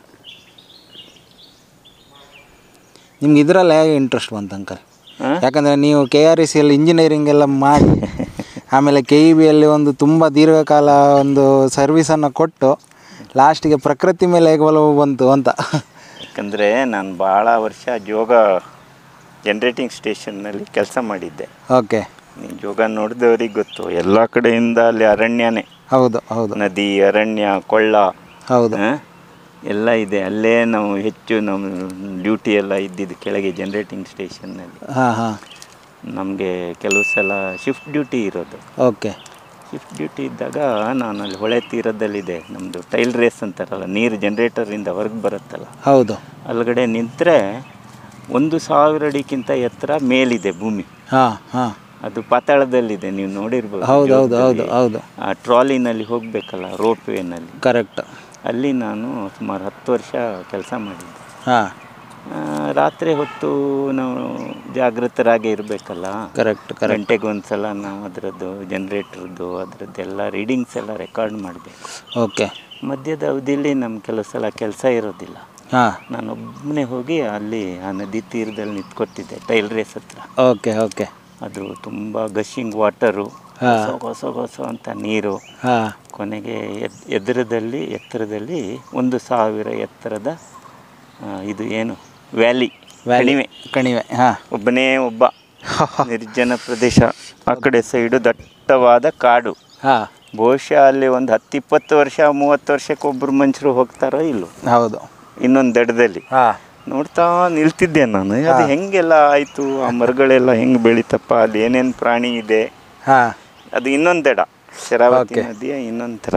ನಿಮ್ಗೆ ಇದರಲ್ಲಿ ಹೇಗೆ ಇಂಟ್ರೆಸ್ಟ್ ಬಂತು ಅಂಕಲ್ ಹಾ? ಯಾಕಂದರೆ ನೀವು ಕೆ ಆರ್ ಇ ಸಿಯಲ್ಲಿ ಇಂಜಿನಿಯರಿಂಗ್ ಎಲ್ಲ ಮಾಡಿ ಆಮೇಲೆ ಕೆ ಇ ಬಿಯಲ್ಲಿ ಒಂದು ತುಂಬ ದೀರ್ಘಕಾಲ ಒಂದು ಸರ್ವಿಸನ್ನು ಕೊಟ್ಟು ಲಾಸ್ಟಿಗೆ ಪ್ರಕೃತಿ ಮೇಲೆ ಹೇಗೆ ಒಲವು ಬಂತು ಅಂತ ಯಾಕಂದರೆ ನಾನು ಭಾಳ ವರ್ಷ ಜೋಗ ಜನರೇಟಿಂಗ್ ಸ್ಟೇಷನ್ನಲ್ಲಿ ಕೆಲಸ ಮಾಡಿದ್ದೆ ಓಕೆ ನೀವು ಜೋಗ ನೋಡಿದವ್ರಿಗೆ ಗೊತ್ತು ಎಲ್ಲ ಕಡೆಯಿಂದ ಅಲ್ಲಿ ಅರಣ್ಯನೇ ಹೌದು ಹೌದು ನದಿ ಅರಣ್ಯ ಕೊಳ್ಳ ಹೌದು ಆ, ಎಲ್ಲ ಇದೆ ಅಲ್ಲೇ ನಾವು ಹೆಚ್ಚು ನಮ್ಮ ಡ್ಯೂಟಿ ಎಲ್ಲ ಇದ್ದಿದ್ದು ಕೆಳಗೆ ಜನರೇಟಿಂಗ್ ಸ್ಟೇಷನ್ನಲ್ಲಿ ಹಾಂ ಹಾಂ ನಮಗೆ ಕೆಲವು ಸಲ ಶಿಫ್ಟ್ ಡ್ಯೂಟಿ ಇರೋದು ಓಕೆ ಶಿಫ್ಟ್ ಡ್ಯೂಟಿ ಇದ್ದಾಗ ನಾನು ಅಲ್ಲಿ ಹೊಳೆ ತೀರದಲ್ಲಿದೆ ನಮ್ಮದು ಟೈಲ್ ರೇಸ್ ಅಂತಾರಲ್ಲ ನೀರು ಜನರೇಟರಿಂದ ಹೊರಗೆ ಬರುತ್ತಲ್ಲ ಹೌದು ಅಲ್ಗಡೆ ನಿಂತರೆ ಒಂದು ಸಾವಿರ ಅಡಿಗಿಂತ ಎತ್ತರ ಮೇಲಿದೆ ಭೂಮಿ ಹಾಂ ಹಾಂ ಅದು ಪಾತಾಳದಲ್ಲಿದೆ ನೀವು ನೋಡಿರ್ಬೋದು ಹೌದು ಹೌದು ಹೌದು ಹೌದು ಆ ಟ್ರಾಲಿನಲ್ಲಿ ಹೋಗಬೇಕಲ್ಲ ರೋಪ್ ವೇನಲ್ಲಿ ಕರೆಕ್ಟ್ ಅಲ್ಲಿ ನಾನು ಸುಮಾರು ಹತ್ತು ವರ್ಷ ಕೆಲಸ ಮಾಡಿದ್ದೆ ಹಾಂ ಆ, ರಾತ್ರಿ ಹೊತ್ತು ನಾವು ಜಾಗೃತರಾಗಿ ಇರಬೇಕಲ್ಲ ಕರೆಕ್ಟ್ ಕರೆಕ್ಟ್ ಗಂಟೆಗೆ ಒಂದು ಸಲ ನಾವು ಅದರದ್ದು ಜನ್ರೇಟ್ರದ್ದು ಅದರದ್ದೆಲ್ಲ ರೀಡಿಂಗ್ಸ್ ಎಲ್ಲ ರೆಕಾರ್ಡ್ ಮಾಡಬೇಕು ಓಕೆ ಮಧ್ಯದ ಅವಧಿಯಲ್ಲಿ ನಮ್ಮ ಕೆಲವು ಸಲ ಕೆಲಸ ಇರೋದಿಲ್ಲ ಹಾಂ ನಾನೊಬ್ಬನೇ ಹೋಗಿ ಅಲ್ಲಿ ಆ ನದಿ ತೀರದಲ್ಲಿ ನಿಂತ್ಕೊತಿದ್ದೆ ಟೈಲ್ ರೇಸ್ ಹತ್ರ ಓಕೆ ಓಕೆ ಅದು ತುಂಬ ಗಶಿಂಗ್ ವಾಟರು ಹಾ. ಹೊಸ ಹೊಸ ಹೊಸ ಅಂತ ನೀರು ಹಾಂ ಕೊನೆಗೆ ಎದ್ ಎದುರದಲ್ಲಿ ಎತ್ತರದಲ್ಲಿ ಒಂದು ಸಾವಿರ ಎತ್ತರದ ಆ, ಇದು ಏನು ವ್ಯಾಲಿ ಕಣಿವೆ ಕಣಿವೆ ಹಾಂ ಒಬ್ಬನೇ ಒಬ್ಬ ನಿರ್ಜನ ಪ್ರದೇಶ ಆ ಕಡೆ ಸೈಡು ದಟ್ಟವಾದ ಕಾಡು ಹಾಂ ಬಹುಶಃ ಅಲ್ಲಿ ಒಂದು ಹತ್ತು ಇಪ್ಪತ್ತು ವರ್ಷ ಮೂವತ್ತು ವರ್ಷಕ್ಕೆ ಒಬ್ಬರು ಮನುಷ್ಯರು ಹೋಗ್ತಾರೋ ಇಲ್ಲೋ ಹೌದು ಇನ್ನೊಂದು ದಡದಲ್ಲಿ ಹಾಂ ನೋಡ್ತಾ ನಿಲ್ತಿದ್ದೆ ನಾನು ಅದು ಹೆಂಗೆಲ್ಲ ಆಯಿತು ಆ ಮರಗಳೆಲ್ಲ ಹೆಂಗೆ ಬೆಳೀತಪ್ಪ ಅಲ್ಲಿ ಏನೇನು ಪ್ರಾಣಿ ಇದೆ ಹಾಂ ಅದು ಇನ್ನೊಂದು ದಡ ಶರಾವತಿ Okay. ನದಿಯ ಇನ್ನೊಂದು ಥರ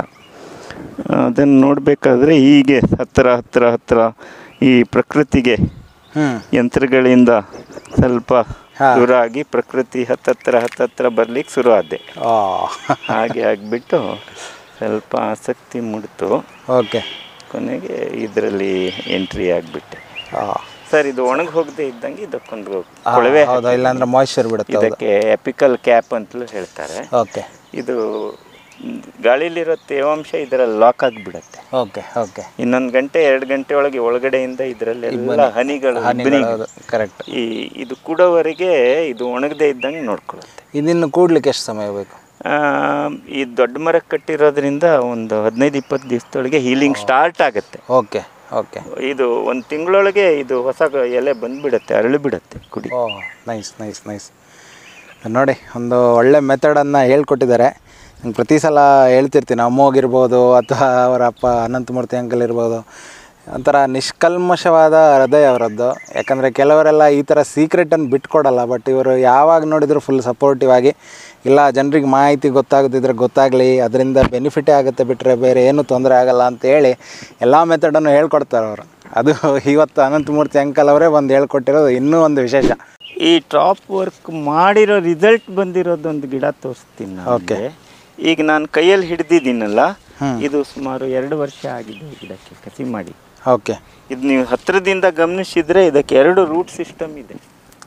ಅದನ್ನು ನೋಡಬೇಕಾದ್ರೆ ಹೀಗೆ ಹತ್ತಿರ ಹತ್ತಿರ ಹತ್ತಿರ ಈ ಪ್ರಕೃತಿಗೆ ಹ್ಞೂ ಯಂತ್ರಗಳಿಂದ ಸ್ವಲ್ಪ ಹಾ. ದೂರ ಆಗಿ ಪ್ರಕೃತಿ ಹತ್ತತ್ರ ಹತ್ತತ್ರ ಬರ್ಲಿಕ್ಕೆ ಶುರು ಆದೆ ಓ ಹಾಗೆ ಆಗಿಬಿಟ್ಟು ಸ್ವಲ್ಪ ಆಸಕ್ತಿ ಮೂಡ್ತು ಓಕೆ ಕೊನೆಗೆ ಇದರಲ್ಲಿ ಎಂಟ್ರಿ ಆಗಿಬಿಟ್ಟೆ ಹಾಂ ಸರ್ ಇದು ಒಣಗಿ ಹೋಗದೆ ಇದ್ದಂಗೆ ಇದಕ್ಕೊಂದು ಕೊಳವೆ ಹೌದು ಇಲ್ಲಾಂದ್ರೆ ಮಾಯ್ಶ್ಚರ್ ಬಿಡುತ್ತೆ ಹೌದು ಇದಕ್ಕೆ ಎಪಿಕಲ್ ಕ್ಯಾಪ್ ಅಂತಲೂ ಹೇಳ್ತಾರೆ ಓಕೆ ಇದು ಮ್, ಗಾಳಿಲಿರೋ ತೇವಾಂಶ ಇದರಲ್ಲಿ ಲಾಕ್ ಆಗಿಬಿಡತ್ತೆ ಓಕೆ ಓಕೆ ಇನ್ನೊಂದು ಗಂಟೆ ಎರಡು ಗಂಟೆ ಒಳಗೆ ಒಳಗಡೆಯಿಂದ ಇದರಲ್ಲಿ ಎಲ್ಲ ಹನಿಗಳು ಹನಿಗಳು ಇಬ್ಬನಿ- ಹೌದು ಕರೆಕ್ಟ್ ಈ ಇದು ಕೂಡೋವರೆಗೆ ಇದು ಒಣಗದೆ ಇದ್ದಂಗೆ ನೋಡ್ಕೊಳ್ಳುತ್ತೆ ಇದನ್ನು ಕೂಡ್ಲಿಕ್ಕೆ ಎಷ್ಟು ಸಮಯ ಬೇಕು ಆ, ಈ ದೊಡ್ಡ ಮರಕ್ಕೆ ಕಟ್ಟಿರೋದ್ರಿಂದ ಒಂದು ಹದಿನೈದು ಇಪ್ಪತ್ತು ದಿವಸದೊಳಗೆ ಹೀಲಿಂಗ್ ಸ್ಟಾರ್ಟ್ ಆಗುತ್ತೆ ಓಕೆ ಓಕೆ ಇದು ಒಂದು ತಿಂಗಳೊಳಗೆ ಇದು ಹೊಸ ಗ- ಎಲೆ ಬಂದ್ಬಿಡತ್ತೆ ಅರಳಿ ಬಿಡತ್ತೆ ಕುಡಿ ಓ ನೈಸ್ ನೈಸ್ ನೈಸ್ ನೋಡಿ ಒಂದು ಒಳ್ಳೆ ಮೆಥಡನ್ನು ಹೇಳ್ಕೊಟ್ಟಿದ್ದಾರೆ ನಂಗೆ ಪ್ರತಿ ಸಲ ಹೇಳ್ತಿರ್ತೀನಿ ಅಮ್ಮೋಗಿರ್ಬೋದು ಅಥವಾ ಅವರ ಅಪ್ಪ ಅನಂತಮೂರ್ತಿ ಅಂಕಲ್ ಇರ್ಬೋದು ಒಂಥರ ನಿಷ್ಕಲ್ಮಶವಾದ ಹೃದಯ ಅವರದ್ದು ಯಾಕಂದರೆ ಕೆಲವರೆಲ್ಲ ಈ ಥರ ಸೀಕ್ರೆಟನ್ನು ಬಿಟ್ಕೊಡಲ್ಲ ಬಟ್ ಇವರು ಯಾವಾಗ ನೋಡಿದ್ರು ಫುಲ್ ಸಪೋರ್ಟಿವ್ ಆಗಿ ಇಲ್ಲ ಜನರಿಗೆ ಮಾಹಿತಿ ಗೊತ್ತಾಗುತ್ತಿದ್ರೆ ಗೊತ್ತಾಗಲಿ ಅದರಿಂದ ಬೆನಿಫಿಟೇ ಆಗುತ್ತೆ ಬಿಟ್ಟರೆ ಬೇರೆ ಏನೂ ತೊಂದರೆ ಆಗಲ್ಲ ಅಂತ ಹೇಳಿ ಎಲ್ಲ ಮೆಥಡನ್ನು ಹೇಳ್ಕೊಡ್ತಾರೆ ಅವರು ಅದು ಇವತ್ತು ಅನಂತಮೂರ್ತಿ ಅಂಕಲ್ ಅವರೇ ಒಂದು ಹೇಳ್ಕೊಟ್ಟಿರೋದು ಇನ್ನೂ ಒಂದು ವಿಶೇಷ ಈ ಟಾಪ್ ವರ್ಕ್ ಮಾಡಿರೋ ರಿಸಲ್ಟ್ ಬಂದಿರೋದೊಂದು ಗಿಡ ತೋರಿಸ್ತೀನಿ ನಾನು Okay. ನಿಮ್ಗೆ. ಈಗ ನಾನು ಕೈಯಲ್ಲಿ ಹಿಡ್ದಿದ್ದೀನಲ್ಲ ಇದು ಸುಮಾರು ಎರಡು ವರ್ಷ ಆಗಿದೆ ಈ ಗಿಡಕ್ಕೆ ಕಸಿ ಮಾಡಿ ಓಕೆ ಇದು ನೀವು ಹತ್ತಿರದಿಂದ ಗಮನಿಸಿದ್ರೆ ಇದಕ್ಕೆ ಎರಡು ರೂಟ್ ಸಿಸ್ಟಮ್ ಇದೆ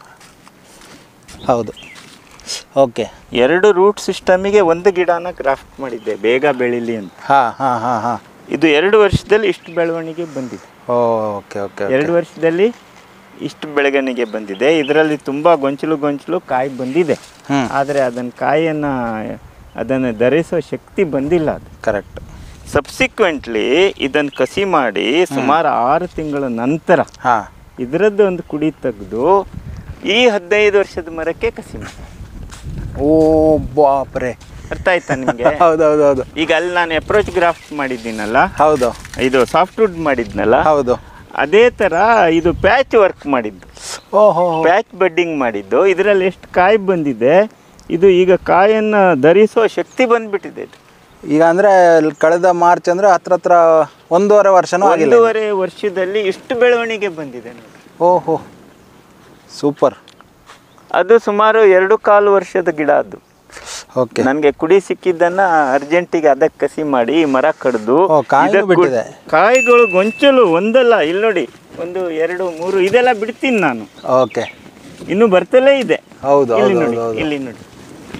ಹೌದು ಓಕೆ ಎರಡು ರೂಟ್ ಸಿಸ್ಟಮಿಗೆ ಒಂದು ಗಿಡನ ಗ್ರಾಫ್ಟ್ ಮಾಡಿದ್ದೆ ಬೇಗ ಬೆಳೀಲಿ ಅಂತ ಹಾಂ ಹಾಂ ಹಾಂ ಹಾಂ ಇದು ಎರಡು ವರ್ಷದಲ್ಲಿ ಇಷ್ಟು ಬೆಳವಣಿಗೆ ಬಂದಿದೆ ಓಕೆ ಓಕೆ ಎರಡು ವರ್ಷದಲ್ಲಿ ಇಷ್ಟು ಬೆಳವಣಿಗೆ ಬಂದಿದೆ ಇದರಲ್ಲಿ ತುಂಬ ಗೊಂಚಲು ಗೊಂಚಲು ಕಾಯಿ ಬಂದಿದೆ ಹ್ಞೂ ಆದರೆ ಅದನ್ನು ಕಾಯಿಯನ್ನು ಅದನ್ನು ಧರಿಸೋ ಶಕ್ತಿ ಬಂದಿಲ್ಲ ಅದು ಕರೆಕ್ಟ್ ಸಬ್ಸಿಕ್ವೆಂಟ್ಲಿ ಇದನ್ನು ಕಸಿ ಮಾಡಿ ಸುಮಾರು ಆರು ತಿಂಗಳ ನಂತರ ಹಾಂ ಇದರದ್ದು ಒಂದು ಕುಡಿ ತೆಗೆದು ಈ ಹದಿನೈದು ವರ್ಷದ ಮರಕ್ಕೆ ಕಸಿ ಮಾಡಿ ಓ ಬಾಪ್ರೆ ಅರ್ಥ ಆಯ್ತಾ ನಿಮಗೆ ಹೌದು ಹೌದು ಹೌದು ಈಗ ಅಲ್ಲಿ ನಾನು ಅಪ್ರೋಚ್ ಗ್ರಾಫ್ಟ್ ಮಾಡಿದ್ದೀನಲ್ಲ ಹೌದು ಇದು ಸಾಫ್ಟ್ವುಡ್ ಮಾಡಿದ್ನಲ್ಲ ಹೌದು ಅದೇ ಥರ ಇದು ಪ್ಯಾಚ್ ವರ್ಕ್ ಮಾಡಿದ್ದು ಓಹೋ ಪ್ಯಾಚ್ ಬಡ್ಡಿಂಗ್ ಮಾಡಿದ್ದು ಇದರಲ್ಲಿ ಎಷ್ಟು ಕಾಯಿ ಬಂದಿದೆ ಇದು ಈಗ ಕಾಯನ್ನು ಧರಿಸೋ ಶಕ್ತಿ ಬಂದ್ಬಿಟ್ಟಿದೆ ಇದು ಈಗ ಅಂದ್ರೆ ಕಳೆದ ಮಾರ್ಚ್ ಅಂದ್ರೆ ಹತ್ರ ಹತ್ರ ಒಂದೂವರೆ ವರ್ಷನೂ ಆಗಿಲ್ಲ ಒಂದೂವರೆ ವರ್ಷದಲ್ಲಿ ಇಷ್ಟು ಬೆಳವಣಿಗೆ ಬಂದಿದೆ ನೋಡಿ ಓಹೋ ಸೂಪರ್ ಅದು ಸುಮಾರು ಎರಡು ಕಾಲು ವರ್ಷದ ಗಿಡ ಅದು ಓಕೆ ನನಗೆ ಕುಡಿ ಸಿಕ್ಕಿದ್ದನ್ನ ಅರ್ಜೆಂಟಿಗೆ ಅದಕ್ಕೆ ಕಸಿ ಮಾಡಿ ಈ ಮರ ಕಡ್ದು ಓ, ಕಾಯಿನೂ ಇದಕ್ಕೆ ಬಿಟ್ಟಿದೆ. ಕಾಯಿಗಳು ಗೊಂಚಲು ಒಂದಲ್ಲ ಇಲ್ಲಿ ನೋಡಿ ಒಂದು ಎರಡು ಮೂರು ಇದೆಲ್ಲ ಬಿಡ್ತೀನಿ ನಾನು ಓಕೆ ಇನ್ನು ಬರ್ತಲೇ ಇದೆ ಹೌದು ಇಲ್ಲಿ ಹೌದು ನೋಡಿ ಹೌದು ಹೌದು ಇಲ್ಲಿ ನೋಡಿ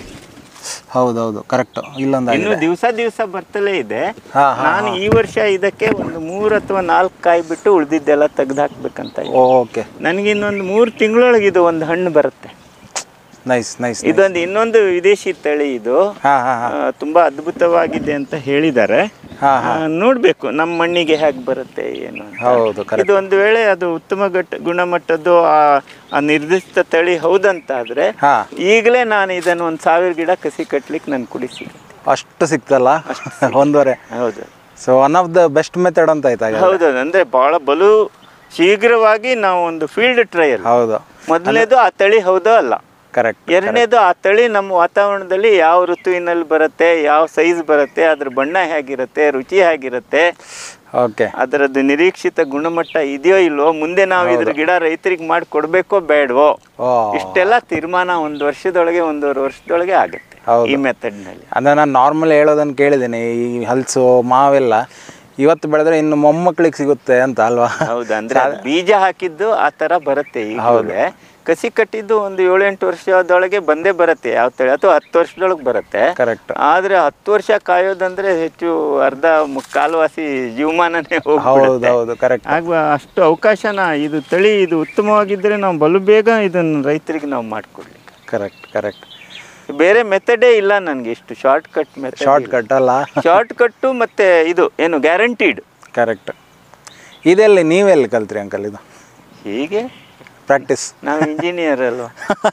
ಹೌದು ಹೌದು ಕರೆಕ್ಟ್ ಇಲ್ಲೊಂದು ಇನ್ನು ದಿವಸ ದಿವಸ ಬರ್ತಲೇ ಇದೆ ಹಾ, ಹಾ, ನಾನು ಈ ವರ್ಷ ಇದಕ್ಕೆ ಒಂದು ಮೂರು ಅಥವಾ ನಾಲ್ಕು ಕಾಯಿ ಬಿಟ್ಟು ಉಳಿದಿದ್ದೆಲ್ಲ ತೆಗ್ದು ಹಾಕ್ಬೇಕಂತ ಇದೆ. ಓಕೆ ನನಗೆ ಇನ್ನೊಂದು ಮೂರು ತಿಂಗಳೊಳಗೆ ಇದು ಒಂದು ಹಣ್ಣು ಬರುತ್ತೆ ನೈಸ್ ನೈಸ್ ಇದೊಂದು ಇನ್ನೊಂದು ವಿದೇಶಿ ತಳಿ ಇದು ಹಾ ಹಾ ಹಾ ಆ, ತುಂಬಾ ಅದ್ಭುತವಾಗಿದೆ ಅಂತ ಹೇಳಿದ್ದಾರೆ ಹಾ, ಆ, ನೋಡ್ಬೇಕು ನಮ್ಮ ಮಣ್ಣಿಗೆ ಹೇಗೆ ಬರುತ್ತೆ ಏನು ಅಂತ. ಹೌದು ಕರೆಕ್ಟ್ ಇದು ಒಂದು ವೇಳೆ ಅದು ಉತ್ತಮ ಗಟ್ಟ ಗುಣಮಟ್ಟದ್ದು ಆ ಆ ನಿರ್ದಿಷ್ಟ ತಳಿ ಹೌದಂತ ಆದ್ರೆ ಹಾ ಈಗಲೇ ನಾನು ಇದನ್ನು ಒಂದು ಸಾವಿರ ಗಿಡ ಕಸಿ ಕಟ್ಲಿಕ್ಕೆ ನಾನು ಕುಡಿಸಿ ಅಷ್ಟು ಸಿಕ್ತಲ್ಲ ಒಂದೂವರೆ ಹೌದು so one of the best method ಅಂತ ಆಯ್ತಾ ಹಾಗಾದ್ರೆ? ಹೌದು ಅಂದ್ರೆ ಬಹಳ ಬಲು ಶೀಘ್ರವಾಗಿ ನಾವು ಒಂದು ಫೀಲ್ಡ್ ಟ್ರಯಲ್ ಹೌದು ಮೊದಲನೇದು ಆ ತಳಿ ಹೌದೋ ಅಲ್ಲ ಕರೆಕ್ಟ್ ಎರಡನೇದು ಆ ತಳಿ ನಮ್ಮ ವಾತಾವರಣದಲ್ಲಿ ಯಾವ ಋತುವಿನಲ್ಲಿ ಬರುತ್ತೆ ಯಾವ ಸೈಜ್ ಬರುತ್ತೆ ಅದ್ರ ಬಣ್ಣ ಹೇಗಿರುತ್ತೆ ರುಚಿ ಹೇಗಿರುತ್ತೆ ಓಕೆ ಅದರದ್ದು ನಿರೀಕ್ಷಿತ ಗುಣಮಟ್ಟ ಇದೆಯೋ ಇಲ್ವೋ ಮುಂದೆ ನಾವು ಇದ್ರ ಗಿಡ ರೈತರಿಗೆ ಮಾಡಿ ಕೊಡ್ಬೇಕೋ ಬೇಡವೋ ಓ ಇಷ್ಟೆಲ್ಲ ತೀರ್ಮಾನ ಒಂದು ವರ್ಷದೊಳಗೆ ಒಂದೂವರೆ ವರ್ಷದೊಳಗೆ ಆಗುತ್ತೆ ಹೌದು. ಈ ಮೆಥಡ್ನಲ್ಲಿ ಅಂದರೆ ನಾನು ನಾರ್ಮಲ್ ಹೇಳೋದನ್ನು ಕೇಳಿದ್ದೀನಿ ಈ ಹಲಸು ಮಾವೆಲ್ಲ ಇವತ್ತು ಬೆಳೆದ್ರೆ ಇನ್ನು ಮೊಮ್ಮಕ್ಕಳಿಗೆ ಸಿಗುತ್ತೆ ಅಂತ ಅಲ್ವಾ ಹೌದು ಅಂದ್ರೆ ಅದು ಬೀಜ ಹಾಕಿದ್ದು ಆ ತರ ಬರುತ್ತೆ ಈಗಲೇ ಕಸಿ ಕಟ್ಟಿದ್ದು ಒಂದು ಏಳೆಂಟು ವರ್ಷದೊಳಗೆ ಬಂದೇ ಬರುತ್ತೆ ಯಾವ ತಳಿ ಅಥವಾ ಹತ್ತು ವರ್ಷದೊಳಗೆ ಬರುತ್ತೆ ಕರೆಕ್ಟ್ ಆದ್ರೆ ಹತ್ತು ವರ್ಷ ಕಾಯೋದಂದ್ರೆ ಹೆಚ್ಚು ಅರ್ಧ ಮು- ಕಾಲ್ವಾಸಿ ಜೀವಮಾನನೇ ಹೌದು ಹೋಗ್ಬಿಡುತ್ತೆ ಹೌದು ಕರೆಕ್ಟ್ ಆಗ ಅಷ್ಟು ಅವಕಾಶನ ಇದು ತಳಿ ಇದು ಉತ್ತಮವಾಗಿದ್ದರೆ ನಾವು ಬಲು ಬೇಗ ಇದನ್ನು ರೈತರಿಗೆ ನಾವು ಮಾಡಿಕೊಡ್ಲಿ ಕರೆಕ್ಟ್ ಕರೆಕ್ಟ್ ಬೇರೆ ಮೆಥಡೇ ಇಲ್ಲ ನನಗೆ ಇಷ್ಟು short cut method short cut ಅಲ್ಲ ಶಾರ್ಟ್ ಕಟ್ಟು ಮತ್ತೆ ಇದು ಏನು ಗ್ಯಾರಂಟಿಡ್ ಕರೆಕ್ಟ್ ಇದೆಲ್ಲಿ ನೀವೆಲ್ಲಿ ಕಲ್ತ್ರಿ ಅಂಕಲ್ ಇದು ಹೀಗೆ ಪ್ರಾಕ್ಟೀಸ್ ನಾವು ಇಂಜಿನಿಯರ್ ಅಲ್ವಾ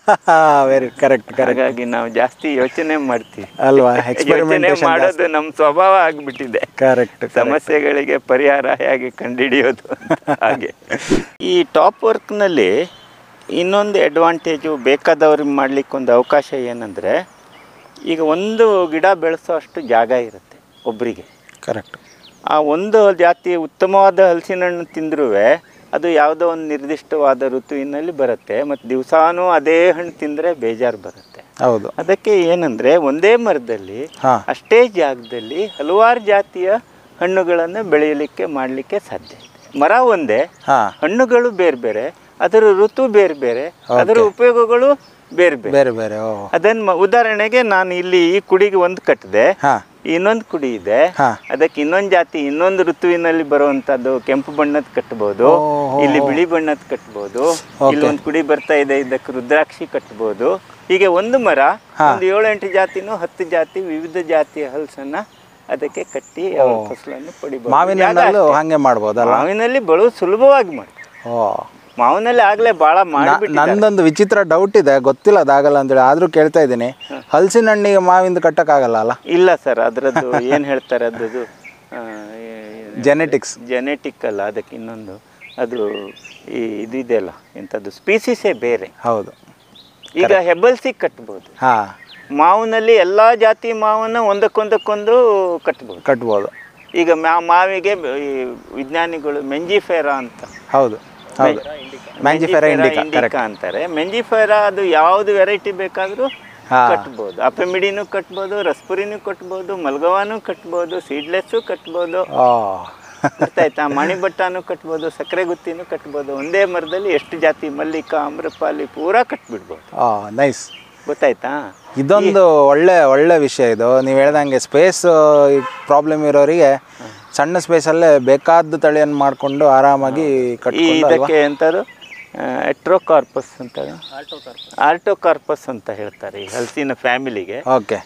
ವೆರಿ ಕರೆಕ್ಟ್ ಕರೆಕ್ಟ್ ಹಾಗಾಗಿ ನಾವು ಜಾಸ್ತಿ ಯೋಚನೆ ಮಾಡ್ತೀವಿ ಅಲ್ವಾ ಯೋಚನೆ ಎಕ್ಸ್ಪೆರಿಮೆಂಟೇಷನ್ ಮಾಡೋದು ನಮ್ಮ ಸ್ವಭಾವ ಆಗ್ಬಿಟ್ಟಿದೆ ಕರೆಕ್ಟ್ ಸಮಸ್ಯೆಗಳಿಗೆ ಪರಿಹಾರ ಹೇಗೆ ಕಂಡುಹಿಡಿಯೋದು ಅಂತ ಹಾಗೆ ಈ ಟಾಪ್ ವರ್ಕ್ನಲ್ಲಿ ಇನ್ನೊಂದು ಅಡ್ವಾಂಟೇಜು ಬೇಕಾದವ್ರಿಗೆ ಮಾಡ್ಲಿಕ್ಕೆ ಒಂದು ಅವಕಾಶ ಏನಂದರೆ ಈಗ ಒಂದು ಗಿಡ ಬೆಳೆಸೋ ಅಷ್ಟು ಜಾಗ ಇರುತ್ತೆ ಒಬ್ಬರಿಗೆ ಕರೆಕ್ಟ್ ಆ ಒಂದು ಜಾತಿ ಉತ್ತಮವಾದ ಹಲಸಿನ ಹಣ್ಣು ತಿಂದ್ರೂ ಅದು ಯಾವುದೋ ಒಂದು ನಿರ್ದಿಷ್ಟವಾದ ಋತುವಿನಲ್ಲಿ ಬರುತ್ತೆ ಮತ್ತು ದಿವಸಾನೂ ಅದೇ ಹಣ್ಣು ತಿಂದರೆ ಬೇಜಾರು ಬರುತ್ತೆ ಹೌದು ಅದಕ್ಕೆ ಏನಂದರೆ ಒಂದೇ ಮರದಲ್ಲಿ ಹಾಂ ಅಷ್ಟೇ ಜಾಗದಲ್ಲಿ ಹಲವಾರು ಜಾತಿಯ ಹಣ್ಣುಗಳನ್ನು ಬೆಳೆಯಲಿಕ್ಕೆ ಮಾಡಲಿಕ್ಕೆ ಸಾಧ್ಯ ಇದೆ ಮರ ಒಂದೇ ಹಾಂ ಹಣ್ಣುಗಳು ಬೇರೆ ಬೇರೆ ಅದರ ಋತು ಬೇರೆ ಬೇರೆ ಅದರ ಉಪಯೋಗಗಳು ಬೇರೆ ಬೇರೆ ಬೇರೆ ಬೇರೆ ಓ ಅದನ್ನು ಉದಾಹರಣೆಗೆ ನಾನು ಇಲ್ಲಿ ಈ ಕುಡಿಗೆ ಒಂದು ಕಟ್ಟಿದೆ ಹಾಂ ಇನ್ನೊಂದು ಕುಡಿ ಇದೆ ಹಾಂ ಅದಕ್ಕೆ ಇನ್ನೊಂದು ಜಾತಿ ಇನ್ನೊಂದು ಋತುವಿನಲ್ಲಿ ಬರುವಂತದ್ದು ಕೆಂಪು ಬಣ್ಣದ ಕಟ್ಬೋದು ಓಹೋ. ಇಲ್ಲಿ ಬಿಳಿ ಬಣ್ಣದ ಕಟ್ಬೋದು ಇಲ್ಲಿ ಒಂದು ಕುಡಿ ಬರ್ತಾ ಇದೆ ಇದಕ್ಕೆ ರುದ್ರಾಕ್ಷಿ ಕಟ್ಬೋದು ಹೀಗೆ ಒಂದು ಮರ ಒಂದು ಏಳೆಂಟು ಜಾತಿನೂ ಹತ್ತು ಜಾತಿ ವಿವಿಧ ಜಾತಿಯ ಹಲಸನ್ನ ಅದಕ್ಕೆ ಕಟ್ಟಿ ಅವ್ರ ಫಸಲನ್ನು ಪಡಿಬೋದು ಮಾವಿನ ಜಾಗ ಹಣ್ಣಲ್ಲೂ ಅಷ್ಟೇ. ಹಾಗೆ ಮಾಡ್ಬೋದಲ್ಲ ಮಾವಿನಲ್ಲಿ ಬಳು ಸುಲಭವಾಗಿ ಮಾಡಿ ಓ ಮಾವಿನಲ್ಲಿ ಆಗ್ಲೇ ಬಹಳ ಮಾಡಿಬಿಟ್ಟು ನಂದೊಂದು ವಿಚಿತ್ರ ಡೌಟ್ ಇದೆ ಗೊತ್ತಿಲ್ಲ ಅದಾಗಲ್ಲ ಅಂತೇಳಿ ಆದ್ರೂ ಕೇಳ್ತಾ ಇದ್ದೀನಿ ಹಲಸಿನ ಹಣ್ಣಿಗೆ ಮಾವಿಂದ ಕಟ್ಟಕ್ಕಾಗಲ್ಲ ಅಲ್ಲ ಇಲ್ಲ ಸರ್ ಅದರದ್ದು ಏನು ಹೇಳ್ತಾರೆ ಅದದು ಜೆನೆಟಿಕ್ಸ್ ಜೆನೆಟಿಕ್ ಅಲ್ಲ ಅದಕ್ಕೆ ಇನ್ನೊಂದು ಅದು ಈ ಇದಿದೆಯಲ್ಲ ಎಂಥದ್ದು ಸ್ಪೀಸಿಸೇ ಬೇರೆ ಹೌದು ಈಗ ಹೆಬ್ಬಲ್ಸಿಗೆ ಕಟ್ಬೋದು ಹಾ ಮಾವಿನಲ್ಲಿ ಎಲ್ಲ ಜಾತಿ ಮಾವನ್ನ ಒಂದಕ್ಕೊಂದಕ್ಕೊಂದು ಕಟ್ಬೋದು ಕಟ್ಬೋದು ಈಗ ಮಾ ಮಾವಿಗೆ ಬ- ಈ ವಿಜ್ಞಾನಿಗಳು ಮೆಂಜಿಫೆರಾ ಅಂತ ಹೌದು ಹೌದು ಮ್ಯಾಂಜಿಫೆರಾ ಇಂಡಿಕಾ ಕರೆಕ್ಟ್ ಇಂಡಿಕಾ ಅಂತಾರೆ ಮೆಂಜಿಫೆರಾ ಅದು ಯಾವ್ದು ವೆರೈಟಿ ಬೇಕಾದ್ರೂ ಹಾ. ಕಟ್ಬೋದು ಅಪೆಮಿಡಿನೂ ಕಟ್ಬೋದು ರಸ್ಪುರಿನೂ ಕಟ್ಬೋದು ಮಲ್ಗವಾನು ಕಟ್ಬೋದು ಸೀಡ್ಲೆಸ್ಸು ಕಟ್ಬೋದು ಓ ಗೊತ್ತಾಯ್ತಾ ಮಣಿಬಟ್ಟಾನು ಕಟ್ಬೋದು ಸಕ್ಕರೆ ಗುತ್ತಿನೂ ಕಟ್ಬೋದು ಒಂದೇ ಮರದಲ್ಲಿ ಎಷ್ಟು ಜಾತಿ ಮಲ್ಲಿಕ ಆಮ್ರಪಾಲಿ ಪೂರಾ ಕಟ್ಬಿಡ್ಬೋದು ಓ ನೈಸ್ ಗೊತ್ತಾಯ್ತಾ ಇದೊಂದು ಒಳ್ಳೆ ಒಳ್ಳೆ ವಿಷಯ ಇದು ನೀವು ಹೇಳ್ದಂಗೆ ಸ್ಪೇಸ್ ಪ್ರಾಬ್ಲಮ್ ಇರೋರಿಗೆ ಸಣ್ಣ ಸ್ಪೇಸಲ್ಲೇ ಬೇಕಾದ ತಳಿಯನ್ನು ಮಾಡಿಕೊಂಡು ಆರಾಮಾಗಿ ಈ ಕಟ್ಕೊಂಡು ಅಲ್ವಾ ಇದಕ್ಕೆ ಎಂತಾರು ಎಟ್ರೋಕಾರ್ಪಸ್ ಅಂತ ಆರ್ಟೋಕಾರ್ಪಸ್ ಅಂತ ಹೇಳ್ತಾರೆ ಈ ಹಲಸಿನ ಫ್ಯಾಮಿಲಿಗೆ ಓಕೆ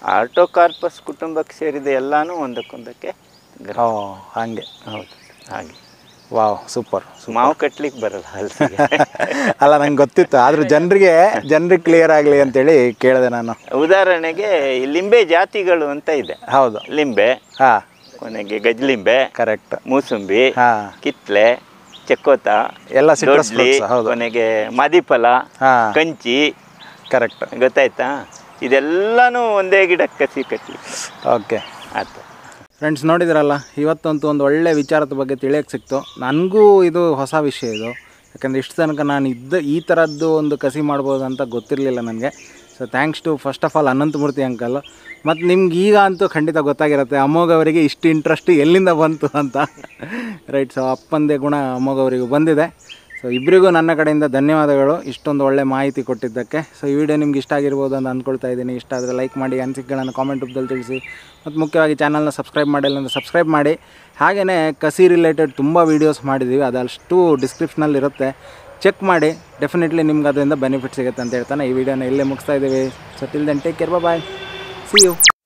ಆರ್ಟೋಕಾರ್ಪಸ್ ಕುಟುಂಬಕ್ಕೆ ಸೇರಿದ ಎಲ್ಲಾನು ಒಂದಕ್ಕೊಂದಕ್ಕೆ ಗ್ರ- ಓ ಹಾಗೆ ಹೌದು ಹಾಗೆ ವಾವ್ ಸೂಪರ್ ಮಾವು ಕಟ್ಲಿಕ್ಕೆ ಬರಲ್ಲ ಹಲಸಿಗೆ ಅಲ್ಲ ನಂಗೆ ಗೊತ್ತಿತ್ತು ಆದರೂ ಜನರಿಗೆ ಜನರಿಗೆ ಕ್ಲಿಯರ್ ಆಗಲಿ ಅಂತೇಳಿ ಕೇಳಿದೆ ನಾನು ಉದಾಹರಣೆಗೆ ಈ ಲಿಂಬೆ ಜಾತಿಗಳು ಅಂತ ಇದೆ ಹೌದು ಲಿಂಬೆ ಹಾಂ ಕೊನೆಗೆ ಗಜ್ಲಿಂಬೆ ಕರೆಕ್ಟ್ ಮೂಸುಂಬಿ ಹಾಂ ಕಿತ್ಲೆ ಚಕ್ಕೋತ ಎಲ್ಲ citrus ದೊಡ್ಲಿ, fruits, ಹೌದು. ಕೊನೆಗೆ ಮದಿಫಲ ಹಾಂ ಕಂಚಿ ಕರೆಕ್ಟ್ ಗೊತ್ತಾಯ್ತಾ ಇದೆಲ್ಲನೂ ಒಂದೇ ಗಿಡಕ್ಕೆ ಕಸಿ ಕಟ್ಲಿಕ್ಕೆ ಓಕೆ ಆಯ್ತು ಫ್ರೆಂಡ್ಸ್ ನೋಡಿದ್ರಲ್ಲ ಇವತ್ತಂತೂ ಒಂದು ಒಳ್ಳೆ ವಿಚಾರದ ಬಗ್ಗೆ ತಿಳಿಯೋಕ್ಕೆ ಸಿಕ್ತು ನನಗೂ ಇದು ಹೊಸ ವಿಷಯ ಇದು ಯಾಕಂದರೆ ಇಷ್ಟು ತನಕ ನಾನು ಇದ್ದ ಈ ಥರದ್ದು ಒಂದು ಕಸಿ ಮಾಡ್ಬೋದು ಅಂತ ಗೊತ್ತಿರಲಿಲ್ಲ ನನಗೆ so thanks to first of all Ananthamurthy uncle ಮತ್ತು ನಿಮ್ಗೆ ಈಗ ಅಂತೂ ಖಂಡಿತ ಗೊತ್ತಾಗಿರುತ್ತೆ ಅಮೋಘ ಅವರಿಗೆ ಇಷ್ಟು ಇಂಟ್ರೆಸ್ಟ್ ಎಲ್ಲಿಂದ ಬಂತು ಅಂತ ರೈಟ್ ಸೊ ಅಪ್ಪಂದೇ ಗುಣ ಅಮೋಘ ಅವರಿಗೂ ಬಂದಿದೆ ಸೊ ಇಬ್ಬರಿಗೂ ನನ್ನ ಕಡೆಯಿಂದ ಧನ್ಯವಾದಗಳು ಇಷ್ಟೊಂದು ಒಳ್ಳೆ ಮಾಹಿತಿ ಕೊಟ್ಟಿದ್ದಕ್ಕೆ ಸೊ ಈ ವಿಡಿಯೋ ನಿಮ್ಗೆ ಇಷ್ಟ ಆಗಿರ್ಬೋದು ಅಂತ ಅಂದ್ಕೊಳ್ತಾ ಇದ್ದೀನಿ ಇಷ್ಟ ಆದರೆ ಲೈಕ್ ಮಾಡಿ ಅನಿಸಿಕೆಗಳನ್ನು ಕಾಮೆಂಟ್ ರೂಪದಲ್ಲಿ ತಿಳಿಸಿ ಮತ್ತು ಮುಖ್ಯವಾಗಿ ಚಾನಲ್ನ ಸಬ್ಸ್ಕ್ರೈಬ್ ಮಾಡಿಲ್ಲ ಅಂದರೆ ಸಬ್ಸ್ಕ್ರೈಬ್ ಮಾಡಿ ಹಾಗೆಯೇ ಕಸಿ ರಿಲೇಟೆಡ್ ತುಂಬ ವೀಡಿಯೋಸ್ ಮಾಡಿದ್ದೀವಿ ಅದಷ್ಟು ಡಿಸ್ಕ್ರಿಪ್ಷನಲ್ಲಿ ಇರುತ್ತೆ ಚೆಕ್ ಮಾಡಿ ಡೆಫಿನೆಟ್ಲಿ ನಿಮ್ಗೆ ಅದರಿಂದ ಬೆನಿಫಿಟ್ ಸಿಗುತ್ತೆ ಅಂತ ಹೇಳ್ತಾನೆ ಈ ವಿಡಿಯೋನ ಇಲ್ಲೇ ಮುಗಿಸ್ತಾ ಇದ್ದೀವಿ so till then take care bye see you